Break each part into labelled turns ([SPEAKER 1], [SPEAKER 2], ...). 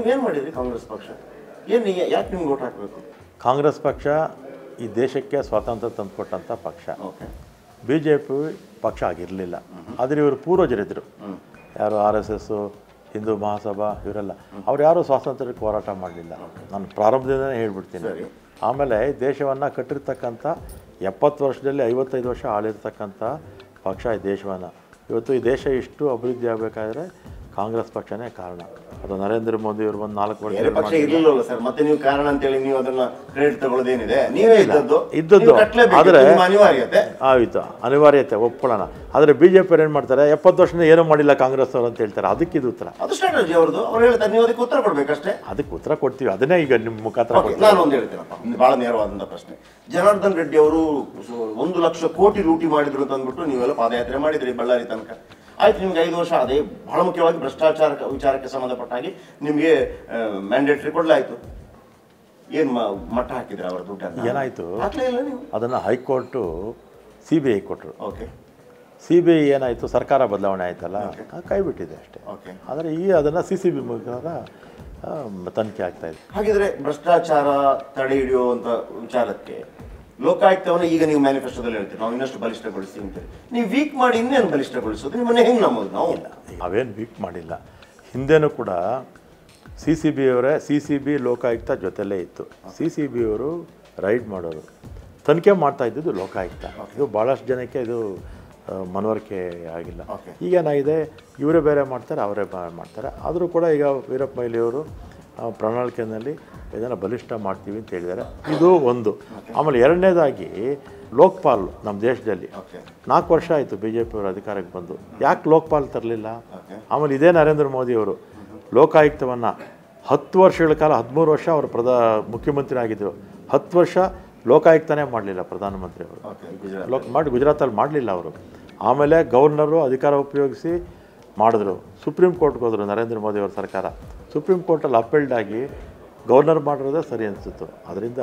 [SPEAKER 1] ನೀವೇನ್ ಮಾಡಿದ್ರಿ ಕಾಂಗ್ರೆಸ್ ಪಕ್ಷ ಏನ್ ನೀ- ಯಾಕೆ ನಿಮ್ಗೆ ಓಟ್ ಹಾಕಬೇಕು
[SPEAKER 2] ಕಾಂಗ್ರೆಸ್ ಪಕ್ಷ ಈ ದೇಶಕ್ಕೆ ಸ್ವಾತಂತ್ರ್ಯ ತಂದುಕೊಟ್ಟಂಥ ಪಕ್ಷ
[SPEAKER 1] ಓಕೆ
[SPEAKER 2] ಬಿ ಜೆ ಪಿ ಪಕ್ಷ ಆಗಿರಲಿಲ್ಲ ಆದರೆ ಇವರು ಪೂರ್ವಜರಿದ್ದರು ಯಾರು R S S Hindu Mahasabha ಇವರೆಲ್ಲ ಅವ್ರು ಯಾರೂ ಸ್ವಾತಂತ್ರ್ಯಕ್ಕೆ ಹೋರಾಟ ಮಾಡಲಿಲ್ಲ ನಾನು ಪ್ರಾರಂಭದಿಂದನೇ ಹೇಳ್ಬಿಡ್ತೀನಿ
[SPEAKER 1] ಸರಿ.
[SPEAKER 2] ಆಮೇಲೆ ಈ ದೇಶವನ್ನು ಕಟ್ಟಿರ್ತಕ್ಕಂಥ ಎಪ್ಪತ್ತು ವರ್ಷದಲ್ಲಿ ಐವತ್ತೈದು ವರ್ಷ ಆಳಿರ್ತಕ್ಕಂಥ ಪಕ್ಷ ಈ ದೇಶವನ್ನು ಇವತ್ತು ಈ ದೇಶ ಇಷ್ಟು ಅಭಿವೃದ್ಧಿ ಆಗಬೇಕಾದ್ರೆ ಕಾಂಗ್ರೆಸ್ ಪಕ್ಷನೇ ಕಾರಣ ಅದು ನರೇಂದ್ರ ಮೋದಿ ಅವರು ಒಂದು ನಾಲ್ಕು ವರ್ಷ
[SPEAKER 1] ಬೇರೆ ಪಕ್ಷ ಇರ್ಲಿಲ್ಲವಲ್ಲ ಸರ್ ಮತ್ತೆ ನೀವು ಕಾರಣ ಅಂತೇಳಿ ನೀವು ಅದನ್ನ ಕ್ರೆಡಿಟ್ ತಗೊಳ್ಳೋದೇನಿದೆ ನೀವೇ ಇದ್ದದ್ದು
[SPEAKER 2] ಇದ್ದದ್ದು.
[SPEAKER 1] ನೀವು ಕಟ್ಲೇಬೇಕು.
[SPEAKER 2] ಆದ್ರೆ-
[SPEAKER 1] ಇದು ನಿಮ್ಮ ಅನಿವಾರ್ಯತೆ
[SPEAKER 2] ಆಯಿತು ಅನಿವಾರ್ಯತೆ ಒಪ್ಕೊಳ್ಳೋಣ ಆದರೆ ಬಿ ಜೆ ಪಿಯವ್ರು ಏನು ಮಾಡ್ತಾರೆ ಎಪ್ಪತ್ತು ವರ್ಷದಿಂದ ಏನೂ ಮಾಡಿಲ್ಲ ಕಾಂಗ್ರೆಸ್ ಅವರು ಅಂತ ಹೇಳ್ತಾರೆ ಅದಕ್ಕೆ ಇದು ಉತ್ತರ
[SPEAKER 1] ಅದು ಸ್ಟ್ರಾಟಜಿ ಅವ್ರದ್ದು ಅವ್ರು ಹೇಳ್ತಾರೆ ನೀವು ಅದಕ್ಕೆ ಉತ್ತರ ಕೊಡ್ಬೇಕಷ್ಟೇ
[SPEAKER 2] ಅದಕ್ಕೆ ಉತ್ತರ ಕೊಡ್ತೀವಿ ಅದನ್ನೇ ಈಗ ನಿಮ್ಮ ಮುಖಾಂತರ
[SPEAKER 1] ಓಕೆ
[SPEAKER 2] ಕೊಡ್ತೀವಿ
[SPEAKER 1] ನಾನು ಒಂದು ಹೇಳ್ತೀನಪ್ಪ ಇದು ಬಹಳ ನೇರವಾದಂತ ಪ್ರಶ್ನೆ ಜನಾರ್ದನ್ ರೆಡ್ಡಿ ಅವರು ಸು- ಒಂದು ಲಕ್ಷ ಕೋಟಿ ಲೂಟಿ ಮಾಡಿದ್ರು ಅಂತ ಅಂದ್ಬಿಟ್ಟು ನೀವೆಲ್ಲ ಪಾದಯಾತ್ರೆ ಮಾಡಿದ್ರಿ ಬಳ್ಳಾರಿ ತನಕ ಆಯ್ತು ನಿಮ್ಗೆ ಐದು ವರ್ಷ ಅದೇ ಬಹಳ ಮುಖ್ಯವಾಗಿ ಭ್ರಷ್ಟಾಚಾರ ವಿಚಾರಕ್ಕೆ ಸಂಬಂಧಪಟ್ಟ ಹಾಗೆ ನಿಮಗೆ ಮ್ಯಾಂಡೇಟ್ರಿ ಕೊಡ್ಲಾಯ್ತು ಏನ್ ಮ- ಮಟ್ಟ ಹಾಕಿದ್ರೆ ಅವರ ದುಡ್ಡನ್ನ
[SPEAKER 2] ಏನಾಯ್ತು?
[SPEAKER 1] ಹಾಕ್ಲೇ ಇಲ್ಲ ನೀವು
[SPEAKER 2] ಅದನ್ನು ಹೈಕೋರ್ಟು ಸಿ ಬಿ ಐ ಕೊಟ್ಟರು
[SPEAKER 1] ಓಕೆ
[SPEAKER 2] ಸಿ ಬಿ ಐ ಏನಾಯಿತು ಸರ್ಕಾರ ಬದಲಾವಣೆ ಆಯ್ತಲ್ಲ ಅದು ಕೈ ಬಿಟ್ಟಿದೆ ಅಷ್ಟೇ
[SPEAKER 1] ಓಕೆ
[SPEAKER 2] ಆದರೆ ಈ ಅದನ್ನು ಸಿ ಸಿ ಬಿ ಮುಖಾಂತರ ಆ, ತನಿಖೆ ಆಗ್ತಾ ಇದೆ
[SPEAKER 1] ಹಾಗಿದ್ರೆ ಭ್ರಷ್ಟಾಚಾರ ತಡೆ ಹಿಡಿಯುವಂತ ವಿಚಾರಕ್ಕೆ ಲೋಕಾಯುಕ್ತವನ್ನ ಈಗ ನೀವು ಮ್ಯಾನಿಫೆಸ್ಟೋದಲ್ಲಿ ಹೇಳ್ತೀರಿ ನಾವು ಇನ್ನಷ್ಟು ಬಲಿಷ್ಠಗೊಳಿಸ್ತೀವಿ ಅಂತೇಳಿ ನೀವು ವೀಕ್ ಮಾಡಿ ಇನ್ನೇನು ಬಲಿಷ್ಠಗೊಳಿಸೋದು ನಿಮ್ಮನ್ನ ಹೆಂಗ್ ನಂಬೋದು ನಾವು
[SPEAKER 2] ಅವೇನು ವೀಕ್ ಮಾಡಿಲ್ಲ ಹಿಂದೆನೂ ಕೂಡ ಸಿ ಸಿ ಬಿ ಅವರೇ ಸಿ ಸಿ ಬಿ ಲೋಕಾಯುಕ್ತ ಜೊತೆಲೇ ಇತ್ತು ಸಿ ಸಿ ಬಿ ಅವರು ರೈಡ್ ಮಾಡೋರು ತನಿಖೆ ಮಾಡ್ತಾ ಇದ್ದಿದ್ದು ಲೋಕಾಯುಕ್ತ ಇದು ಭಾಳಷ್ಟು ಜನಕ್ಕೆ ಇದು ಆ, ಮನವರಿಕೆ ಆಗಿಲ್ಲ
[SPEAKER 1] Okay.
[SPEAKER 2] ಈಗೇನಾಗಿದೆ ಇವರೇ ಬೇರೆ ಮಾಡ್ತಾರೆ ಅವರೇ ಬೇರೆ ಮಾಡ್ತಾರೆ ಆದರೂ ಕೂಡ ಈಗ ವೀರಪ್ಪ ಮೊಯ್ಲಿಯವರು ಆ, ಪ್ರಣಾಳಿಕೆಯಲ್ಲಿ ಇದನ್ನು ಬಲಿಷ್ಠ ಮಾಡ್ತೀವಿ ಅಂತ ಹೇಳಿದ್ದಾರೆ ಇದು ಒಂದು ಆಮೇಲೆ ಎರಡನೇದಾಗಿ ಲೋಕ್ಪಾಲ್ ನಮ್ಮ ದೇಶದಲ್ಲಿ
[SPEAKER 1] ಓಕೆ
[SPEAKER 2] ನಾಲ್ಕು ವರ್ಷ ಆಯಿತು ಬಿ ಜೆ ಪಿಯವರು ಅಧಿಕಾರಕ್ಕೆ ಬಂದು ಯಾಕೆ ಲೋಕ್ಪಾಲ್ ತರಲಿಲ್ಲ
[SPEAKER 1] Okay.
[SPEAKER 2] ಆಮೇಲೆ ಇದೇ ನರೇಂದ್ರ ಮೋದಿಯವರು ಲೋಕಾಯುಕ್ತವನ್ನು ಹತ್ತು ವರ್ಷಗಳ ಕಾಲ ಹದಿಮೂರು ವರ್ಷ ಅವರು ಪ್ರಧಾ ಮುಖ್ಯಮಂತ್ರಿ ಆಗಿದ್ದರು ಹತ್ತು ವರ್ಷ ಲೋಕಾಯುಕ್ತನೇ ಮಾಡಲಿಲ್ಲ ಪ್ರಧಾನಮಂತ್ರಿ ಅವರು
[SPEAKER 1] ಓಕೆ ಗುಜರಾತ್
[SPEAKER 2] ಲೋಕ್ ಮಾಡಿ ಗುಜರಾತಲ್ಲಿ ಮಾಡಲಿಲ್ಲ ಅವರು ಆಮೇಲೆ ಗವರ್ನರು ಅಧಿಕಾರ ಉಪಯೋಗಿಸಿ ಮಾಡಿದ್ರು ಸುಪ್ರೀಂ ಕೋರ್ಟ್ಗೆ ಹೋದರು ನರೇಂದ್ರ ಮೋದಿ ಅವರ ಸರ್ಕಾರ ಸುಪ್ರೀಂ ಕೋರ್ಟಲ್ಲಿ ಅಪೀಲ್ಡ್ ಆಗಿ ಗವರ್ನರ್ ಮಾಡಿರೋದೇ ಸರಿ ಅನಿಸುತ್ತು ಅದರಿಂದ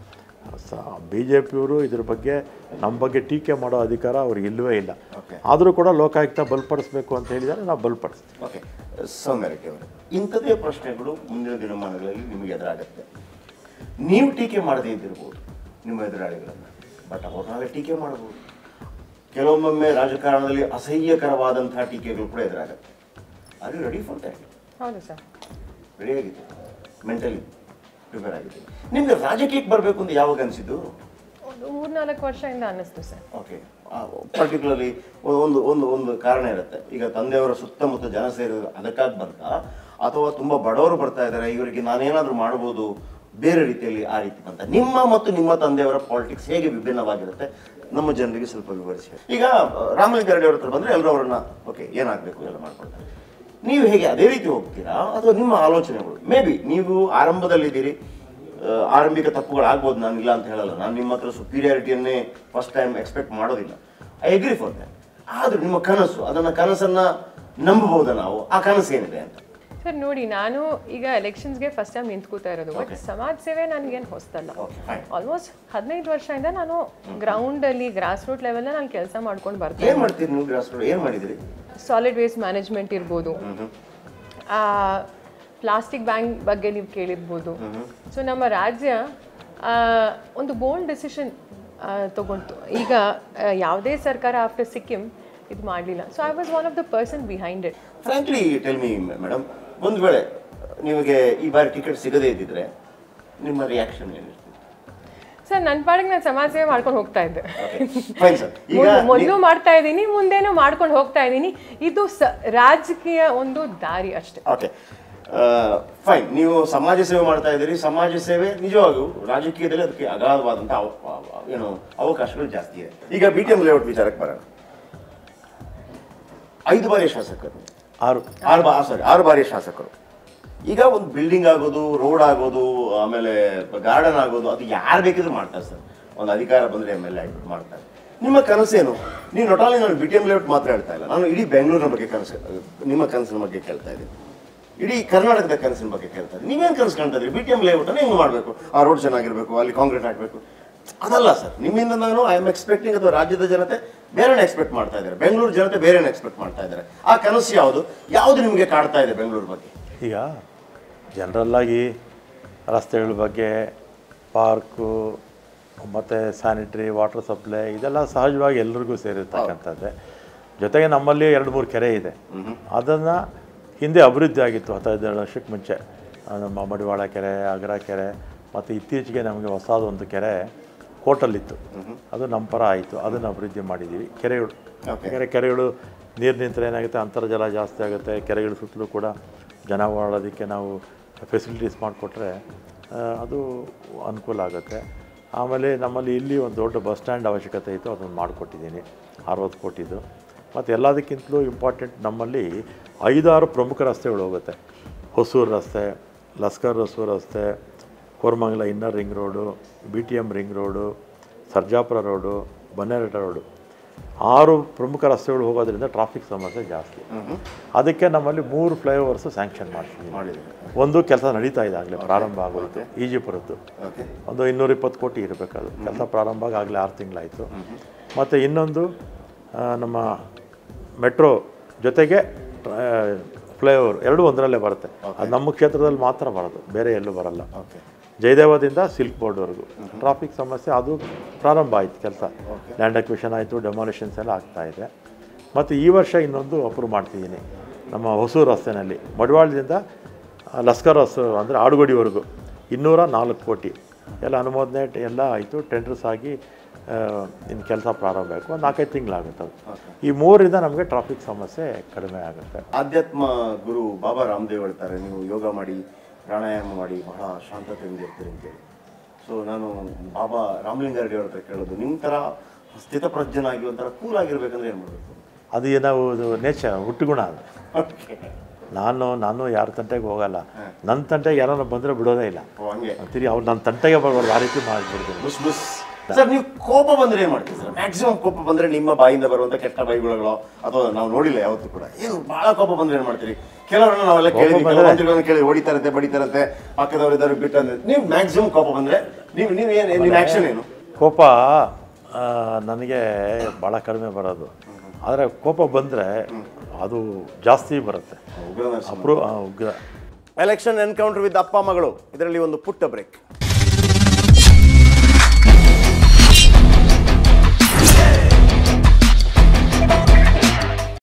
[SPEAKER 2] ಸ ಬಿ ಜೆ ಪಿಯವರು ಇದ್ರ ಬಗ್ಗೆ ನಮ್ಮ ಬಗ್ಗೆ ಟೀಕೆ ಮಾಡೋ ಅಧಿಕಾರ ಅವ್ರಿಗೆ ಇಲ್ಲವೇ ಇಲ್ಲ
[SPEAKER 1] Okay.
[SPEAKER 2] ಆದರೂ ಕೂಡ ಲೋಕಾಯುಕ್ತ ಬಲಪಡಿಸ್ಬೇಕು ಅಂತ ಹೇಳಿದರೆ ನಾವು ಬಲಪಡಿಸ್ತೀವಿ
[SPEAKER 1] ಓಕೆ ಸೌಮ್ಯರೆಡ್ಡಿ ಅವರು ಇಂಥದೇ ಪ್ರಶ್ನೆಗಳು ಮುಂದಿನ ದಿನಮಾನಗಳಲ್ಲಿ ನಿಮಗೆ ಎದುರಾಗುತ್ತೆ ನೀವು ಟೀಕೆ ಮಾಡದೇ ಇದ್ದಿರ್ಬೋದು ನಿಮ್ಮ ಎದುರಾಳಿಗಳನ್ನು ಬಟ್ ಅವ್ರು ನಾವೇ ಟೀಕೆ ಮಾಡಬಹುದು ಕೆಲವೊಮ್ಮೊಮ್ಮೆ ರಾಜಕಾರಣದಲ್ಲಿ ಅಸಹ್ಯಕರವಾದಂತಹ ಟೀಕೆಗಳು ಕೂಡ ಎದುರಾಗುತ್ತೆ ಅದು ರೆಡಿ ಫಾರ್ ದ್ಯಾಟ್
[SPEAKER 3] ಹೌದು ಸರ್
[SPEAKER 1] ರೆಡಿ ಆಗಿದೆ ಮೆಂಟಲಿ ಪ್ರಿಪೇರ್ ಆಗಿದೆ ನಿಮ್ಗೆ ರಾಜಕೀಯಕ್ಕೆ ಬರಬೇಕು ಅಂತ ಯಾವಾಗ ಅನಿಸಿದ್ದು
[SPEAKER 3] ಒಂದು ಮೂರ್ನಾಲ್ಕು ವರ್ಷದಿಂದ ಅನ್ನಿಸ್ತು ಸರ್
[SPEAKER 1] ಓಕೆ ಪರ್ಟಿಕ್ಯುಲರ್ಲಿ ಒಂದು ಒಂದು ಒಂದು ಕಾರಣ ಇರುತ್ತೆ ಈಗ ತಂದೆಯವರ ಸುತ್ತಮುತ್ತ ಜನ ಸೇರಿದ್ರು ಅದಕ್ಕಾಗಿ ಬಂತ ಅಥವಾ ತುಂಬಾ ಬಡವರು ಬರ್ತಾ ಇದ್ದಾರೆ ಇವರಿಗೆ ನಾನೇನಾದ್ರೂ ಮಾಡ್ಬೋದು ಬೇರೆ ರೀತಿಯಲ್ಲಿ ಆ ರೀತಿ ಬಂತ ನಿಮ್ಮ ಮತ್ತು ನಿಮ್ಮ ತಂದೆಯವರ ಪಾಲಿಟಿಕ್ಸ್ ಹೇಗೆ ವಿಭಿನ್ನವಾಗಿರುತ್ತೆ ನಮ್ಮ ಜನರಿಗೆ ಸ್ವಲ್ಪ ವಿವರಿಸಿ ಈಗ ರಾಮಲಿಂಗಾರೆಡ್ಡಿ ಅವ್ರ ಹತ್ರ ಬಂದ್ರೆ ಎಲ್ಲರೂ ಅವರನ್ನ ಓಕೆ ಏನಾಗಬೇಕು ಎಲ್ಲ ಮಾಡ್ಕೊಳ್ತಾರೆ ನೀವು ಹೇಗೆ ಅದೇ ರೀತಿ ಹೋಗ್ತೀರಾ ಅಥವಾ ನಿಮ್ಮ ಆಲೋಚನೆಗಳು ಮೇ ಬಿ ನೀವು ಆರಂಭದಲ್ಲಿದ್ದೀರಿ ಆ, ಆರಂಭಿಕ ತಪ್ಪುಗಳಾಗ್ಬೋದು ನಾನು ಇಲ್ಲ ಅಂತ ಹೇಳಲ್ಲ ನಾನು ನಿಮ್ಮ ಹತ್ರ ಸುಪೀರಿಯಾರಿಟಿಯನ್ನೇ ಫಸ್ಟ್ ಟೈಮ್ ಎಕ್ಸ್ಪೆಕ್ಟ್ ಮಾಡೋದಿಲ್ಲ ಐ ಅಗ್ರಿ ಫಾರ್ ದಟ್ ಆದ್ರೂ ನಿಮ್ಮ ಕನಸು ಅದನ್ನ ಕನಸನ್ನ ನಂಬಬಹುದಾ ನಾವು ಆ ಕನಸು ಏನಿದೆ ಅಂತ
[SPEAKER 3] ಸರ್ ನೋಡಿ ನಾನು ಈಗ ಎಲೆಕ್ಷನ್ಸ್ಗೆ ಫಸ್ಟ್ ಟೈಮ್ ನಿಂತ್ಕೋತಾ ಇರೋದು ಬಟ್ ಸಮಾಜ ಸೇವೆ ನನಗೇನು ಹೊಸ್ತಲ್ಲ
[SPEAKER 1] Okay, fine.
[SPEAKER 3] ಆಲ್ಮೋಸ್ಟ್ ಹದಿನೈದು ವರ್ಷದಿಂದ ನಾನು ಗ್ರೌಂಡ್ ಅಲ್ಲಿ ಗ್ರಾಸ್ ರೂಟ್ ಲೆವೆಲ್ ನಾನು ಕೆಲಸ ಮಾಡ್ಕೊಂಡು ಬರ್ತೀನಿ
[SPEAKER 1] ಏನ್ ಮಾಡ್ತೀರಿ ನೀವು ಗ್ರಾಸ್ ಏನ್ ಮಾಡಿದಿರಿ
[SPEAKER 3] ಸಾಲಿಡ್ ವೇಸ್ಟ್ ಮ್ಯಾನೇಜ್ಮೆಂಟ್ ಇರ್ಬೋದು ಪ್ಲಾಸ್ಟಿಕ್ ಬ್ಯಾಂಕ್ ಬಗ್ಗೆ ನೀವು ಕೇಳಿರ್ಬೋದು ಸೊ ನಮ್ಮ ರಾಜ್ಯ ಆ, ಒಂದು ಬೋಲ್ಡ್ ಡಿಸಿಷನ್ ತಗೊಂತು ಈಗ ಆ, ಯಾವುದೇ ಸರ್ಕಾರ ಆಫ್ಟರ್ ಸಿಕ್ಕಿಂ ಇದು ಮಾಡಲಿಲ್ಲ so I was one of the person behind it
[SPEAKER 1] frankly tell me madam ಒಂದು ವೇಳೆ ನಿಮಗೆ ಈ ಬಾರಿ ಟಿಕೆಟ್ ಸಿಗದೇ ಇದ್ದಿದ್ರೆ ನಿಮ್ಮ ರಿಯಾಕ್ಷನ್ ಏನಿರ್ತಿತ್ತು
[SPEAKER 3] ಸರ್ ನನ್ನ ಪಾಡಿಗೆ ನಾನು ಸಮಾಜ ಸೇವೆ ಮಾಡ್ಕೊಂಡು ಹೋಗ್ತಾ ಇದ್ದೆ
[SPEAKER 1] ಫೈನ್ ಸರ್ ಈಗ
[SPEAKER 3] ಮೊದ್ಲು- ಮೊದ್ಲು ಮಾಡ್ತಾ ಇದ್ದೀನಿ ಮುಂದೇನು ಮಾಡ್ಕೊಂಡು ಹೋಗ್ತಾ ಇದ್ದೀನಿ ಇದು ಸ ರಾಜಕೀಯ ಒಂದು ದಾರಿ ಅಷ್ಟೇ
[SPEAKER 1] ಓಕೆ ಫೈನ್ ನೀವು ಸಮಾಜ ಸೇವೆ ಮಾಡ್ತಾ ಇದ್ದೀರಿ ಸಮಾಜ ಸೇವೆ ನಿಜವಾಗೂ ರಾಜಕೀಯದಲ್ಲಿ ಅದಕ್ಕೆ ಅಗಾಧವಾದಂಥ ಅವ- ಅವ- ಏನು ಅವಕಾಶಗಳು ಜಾಸ್ತಿ ಇದೆ ಈಗ ಬಿ ಟಿ ಎಂ ಲೇಔಟ್ ವಿಚಾರಕ್ಕೆ ಬರೋಣ ಐದು ಬಾರಿ ಶಾಸಕರು
[SPEAKER 2] ಆರು
[SPEAKER 1] ಆರು ಬಾ ಸಾರಿ ಆರು ಬಾರಿ ಶಾಸಕರು ಈಗ ಒಂದು ಬಿಲ್ಡಿಂಗ್ ಆಗೋದು ರೋಡ್ ಆಗೋದು ಆಮೇಲೆ ಗಾರ್ಡನ್ ಆಗೋದು ಅದು ಯಾರು ಬೇಕಿದ್ರು ಮಾಡ್ತಾರೆ ಸರ್ ಒಂದು ಅಧಿಕಾರ ಬಂದ್ರೆ ಎಮ್ ಎಲ್ ಎ ಆಗ್ಬಿಟ್ಟು ಮಾಡ್ತಾರೆ ನಿಮ್ಮ ಕನಸೇನು ನೀವು ನೊಟಾಲಿ ನಾನು ಬಿ ಟಿ ಎಂ ಲೇಔಟ್ ಮಾತ್ರ ಹೇಳ್ತಾ ಇಲ್ಲ ನಾನು ಇಡೀ ಬೆಂಗಳೂರಿನ ಬಗ್ಗೆ ಕನಸು ನಿಮ್ಮ ಕನಸಿನ ಬಗ್ಗೆ ಕೇಳ್ತಾ ಇದ್ದೀನಿ ಇಡೀ ಕರ್ನಾಟಕದ ಕನಸಿನ ಬಗ್ಗೆ ಕೇಳ್ತಾ ಇದ್ದೀನಿ ನೀವೇನು ಕನಸು ಕಾಣ್ತಾ ಇದ್ರಿ ಬಿ ಟಿ ಎಂ ಲೇಔಟ್ ಅನ್ನು ಹೆಂಗೆ ಮಾಡಬೇಕು ಆ ರೋಡ್ ಚೆನ್ನಾಗಿರ್ಬೇಕು ಅಲ್ಲಿ ಕಾಂಕ್ರೀಟ್ ಹಾಕಬೇಕು ಅದಲ್ಲ ಸರ್ ನಿಮ್ಮಿಂದ ನಾನು ಐ ಆಮ್ ಎಕ್ಸ್ಪೆಕ್ಟಿಂಗ್ ಅಥವಾ ರಾಜ್ಯದ ಜನತೆ ಬೇರೆನೇ ಎಕ್ಸ್ಪೆಕ್ಟ್ ಮಾಡ್ತಾ ಇದ್ದಾರೆ ಬೆಂಗಳೂರು ಜನತೆ ಬೇರೆನೇ ಎಕ್ಸ್ಪೆಕ್ಟ್ ಮಾಡ್ತಾ ಇದ್ದಾರೆ ಆ ಕನಸು ಯಾವುದು ಯಾವುದು ನಿಮಗೆ ಕಾಡ್ತಾ ಇದೆ ಬೆಂಗಳೂರು ಬಗ್ಗೆ
[SPEAKER 2] ಈಗ ಜನರಲ್ಲಾಗಿ ರಸ್ತೆಗಳ ಬಗ್ಗೆ ಪಾರ್ಕು ಮತ್ತು ಸ್ಯಾನಿಟ್ರಿ ವಾಟರ್ ಸಪ್ಲೈ ಇದೆಲ್ಲ ಸಹಜವಾಗಿ ಎಲ್ರಿಗೂ ಸೇರಿರ್ತಕ್ಕಂಥದ್ದೇ ಜೊತೆಗೆ ನಮ್ಮಲ್ಲಿ ಎರಡು ಮೂರು ಕೆರೆ ಇದೆ ಅದನ್ನು ಹಿಂದೆ ಅಭಿವೃದ್ಧಿ ಆಗಿತ್ತು ಹತ್ತೈದು ವರ್ಷಕ್ಕೆ ಮುಂಚೆ ಆ, ನಮ್ಮ ಮಡಿವಾಳ ಕೆರೆ ಅಗ್ರ ಕೆರೆ ಮತ್ತು ಇತ್ತೀಚೆಗೆ ನಮಗೆ ಹೊಸದೊಂದು ಕೆರೆ ಕೋಟಲ್ಲಿತ್ತು ಅದು ನಮ್ಮ ಪರ ಆಯಿತು ಅದನ್ನು ಅಭಿವೃದ್ಧಿ ಮಾಡಿದ್ದೀವಿ ಕೆರೆಗಳು ಕೆರೆ ಕೆರೆಗಳು ನೀರು ನಿಂತರೆ ಏನಾಗುತ್ತೆ ಅಂತರ್ಜಲ ಜಾಸ್ತಿ ಆಗುತ್ತೆ ಕೆರೆಗಳ ಸುತ್ತಲೂ ಕೂಡ ಜನ ಓಡಾಡೋದಕ್ಕೆ ನಾವು ಫೆಸಿಲಿಟೀಸ್ ಮಾಡಿಕೊಟ್ರೆ ಅದು ಅನುಕೂಲ ಆಗುತ್ತೆ ಆಮೇಲೆ ನಮ್ಮಲ್ಲಿ ಇಲ್ಲಿ ಒಂದು ದೊಡ್ಡ ಬಸ್ ಸ್ಟ್ಯಾಂಡ್ ಅವಶ್ಯಕತೆ ಇತ್ತು ಅದನ್ನು ಮಾಡಿಕೊಟ್ಟಿದ್ದೀನಿ ಅರವತ್ತು ಕೋಟಿದು ಮತ್ತು ಎಲ್ಲದಕ್ಕಿಂತಲೂ ಇಂಪಾರ್ಟೆಂಟ್ ನಮ್ಮಲ್ಲಿ ಐದಾರು ಪ್ರಮುಖ ರಸ್ತೆಗಳು ಹೋಗುತ್ತೆ ಹೊಸೂರು ರಸ್ತೆ ಲಸ್ಕರ್ ಹೊಸೂರು ರಸ್ತೆ Koramangala inner ring road B T M ring road Sarjapura road Bannerghatta road ಆರು ಪ್ರಮುಖ ರಸ್ತೆಗಳು ಹೋಗೋದ್ರಿಂದ ಟ್ರಾಫಿಕ್ ಸಮಸ್ಯೆ ಜಾಸ್ತಿ ಅದಕ್ಕೆ ನಮ್ಮಲ್ಲಿ ಮೂರು ಫ್ಲೈಓವರ್ಸು ಸ್ಯಾಂಕ್ಷನ್ ಮಾಡ್ತೀವಿ
[SPEAKER 1] ಮಾಡಿದ್ದೀವಿ
[SPEAKER 2] ಒಂದು ಕೆಲಸ ನಡೀತಾ ಇದೆ ಆಗಲೇ ಪ್ರಾರಂಭ ಆಗೋಯ್ತು ಈಜಿಪುರದ್ದು
[SPEAKER 1] ಓಕೆ
[SPEAKER 2] ಒಂದು ಇನ್ನೂರ ಇಪ್ಪತ್ತು ಕೋಟಿ ಇರಬೇಕದು ಕೆಲಸ ಪ್ರಾರಂಭ ಆಗಿ ಆಗಲೇ ಆರು ತಿಂಗಳಾಯಿತು ಮತ್ತು ಇನ್ನೊಂದು ಆ, ನಮ್ಮ ಮೆಟ್ರೋ ಜೊತೆಗೆ ಫ್ಲೈಓವರ್ ಎರಡೂ ಒಂದರಲ್ಲೇ ಬರುತ್ತೆ ಅದು ನಮ್ಮ ಕ್ಷೇತ್ರದಲ್ಲಿ ಮಾತ್ರ ಬರೋದು ಬೇರೆ ಎಲ್ಲೂ ಬರಲ್ಲ
[SPEAKER 1] ಓಕೆ
[SPEAKER 2] ಜಯದೇವದಿಂದ ಸಿಲ್ಕ್ ಬೋರ್ಡ್ವರೆಗೂ ಟ್ರಾಫಿಕ್ ಸಮಸ್ಯೆ ಅದು ಪ್ರಾರಂಭ ಆಯಿತು ಕೆಲಸ ಲ್ಯಾಂಡ್ ಅಕ್ವಿಷನ್ ಆಯಿತು ಡೆಮಾಲಿಷನ್ಸ್ ಎಲ್ಲ ಆಗ್ತಾ ಇದೆ ಮತ್ತು ಈ ವರ್ಷ ಇನ್ನೊಂದು ಅಪ್ರೂವ್ ಮಾಡ್ತಿದ್ದೀನಿ ನಮ್ಮ ಹೊಸೂರು ರಸ್ತೆನಲ್ಲಿ ಮಡಿವಾಳದಿಂದ ಆ, ಲಸ್ಕರ್ ಹೊಸೂರು ಅಂದರೆ ಆಡುಗೋಡಿವರೆಗೂ ಇನ್ನೂರ ನಾಲ್ಕು ಕೋಟಿ ಎಲ್ಲ ಅನುಮೋದನೆ ಟ- ಎಲ್ಲ ಆಯಿತು ಟೆಂಡರ್ಸ್ ಆಗಿ ಇನ್ನು ಕೆಲಸ ಪ್ರಾರಂಭ ಆಗಬೇಕು ಒಂದು ನಾಲ್ಕೈದು ತಿಂಗಳಾಗುತ್ತೆ ಅದು ಈ ಮೂರರಿಂದ ನಮಗೆ ಟ್ರಾಫಿಕ್ ಸಮಸ್ಯೆ ಕಡಿಮೆ ಆಗುತ್ತೆ
[SPEAKER 1] ಆಧ್ಯಾತ್ಮ ಗುರು ಬಾಬಾ ರಾಮದೇವ್ ಹೇಳ್ತಾರೆ ನೀವು ಯೋಗ ಮಾಡಿ ಪ್ರಾಣಾಯಾಮ ಮಾಡಿ ಬಹಳ ಶಾಂತತೆಯಿಂದ ಇರ್ತೀರಿ ಅಂತೇಳಿ ಸೊ ನಾನು ಬಾಬಾ ರಾಮಲಿಂಗಾರೆಡ್ಡಿ ಅವ್ರ ಹತ್ರ ಕೇಳೋದು ನಿಮ್ಮ ಥರ ಸ್ಥಿತಪ್ರಜ್ಞನಾಗಿ ಒಂಥರ ಕೂಲ್ ಆಗಿರ್ಬೇಕಂದ್ರೆ ಏನು ಮಾಡಬೇಕು
[SPEAKER 2] ಅದು ಏನೋ ನೇಚರ್ ಹುಟ್ಟುಗುಣ ಅದು
[SPEAKER 1] ಓಕೆ
[SPEAKER 2] ನಾನು ನಾನು ಯಾರ ತಂಟೆಗೆ ಹೋಗಲ್ಲ ನನ್ನ ತಂಟೆಗೆ ಯಾರನ್ನ ಬಂದರೆ ಬಿಡೋದೇ ಇಲ್ಲ
[SPEAKER 1] ಓ ಹಂಗೆ
[SPEAKER 2] ಅಂತೀರಿ ಅವ್ರು ನನ್ನ ತಂಟೆಗೆ ಬರೋರು ಆ ರೀತಿ ಮಾಡಿಬಿಡ್ತೀನಿ
[SPEAKER 1] ಬುಸ್ ಬುಸ್ ಸರ್ ನೀವು ಕೋಪ ಬಂದ್ರೆ ಏನು ಮಾಡ್ತೀವಿ ಸರ್ ಮ್ಯಾಕ್ಸಿಮಮ್ ಕೋಪ ಬಂದ್ರೆ ನಿಮ್ಮ ಬಾಯಿಂದ ಬರುವಂತ ಕೆಟ್ಟ ಬೈಗುಳಗಳು ಅಥವಾ ನಾವು ನೋಡಿಲ್ಲ ಯಾವತ್ತೂ ಕೂಡ ಏನು ಬಹಳ ಕೋಪ ಬಂದ್ರೆ ಏನು ಮಾಡ್ತೀರಿ ಕೆಲವರನ್ನ ನಾವೆಲ್ಲ ಕೇಳಿದ್ವಿ ಕೆಲವು ಮಂತ್ರಿಗಳನ್ನ ಕೇಳಿ ಹೊಡಿತಾರಂತೆ ಬಡಿತಾರಂತೆ ಪಕ್ಕದವ್ರು ಇದ್ದಾರೆ ಬಿಟ್ಟಂದ್ರೆ ನೀವು ಮ್ಯಾಕ್ಸಿಮಮ್ ಕೋಪ ಬಂದ್ರೆ ನೀವು ನೀವು ಏನು ನಿಮ್ಮ ಆಕ್ಷನ್ ಏನು
[SPEAKER 2] ಕೋಪ ಆ, ನನಗೆ ಭಾಳ ಕಡಿಮೆ ಬರೋದು ಆದರೆ ಕೋಪ ಬಂದರೆ ಅದು ಜಾಸ್ತಿ ಬರುತ್ತೆ
[SPEAKER 1] ಉಗ್ರ ನರಸಿಂಹ.
[SPEAKER 2] ಅಪ್ರೂ ಆ, ಉಗ್ರ
[SPEAKER 1] ಎಲೆಕ್ಷನ್ ಎನ್ಕೌಂಟರ್ ವಿತ್ ಅಪ್ಪ ಮಗಳು ಇದರಲ್ಲಿ ಒಂದು ಪುಟ್ಟ ಬ್ರೇಕ್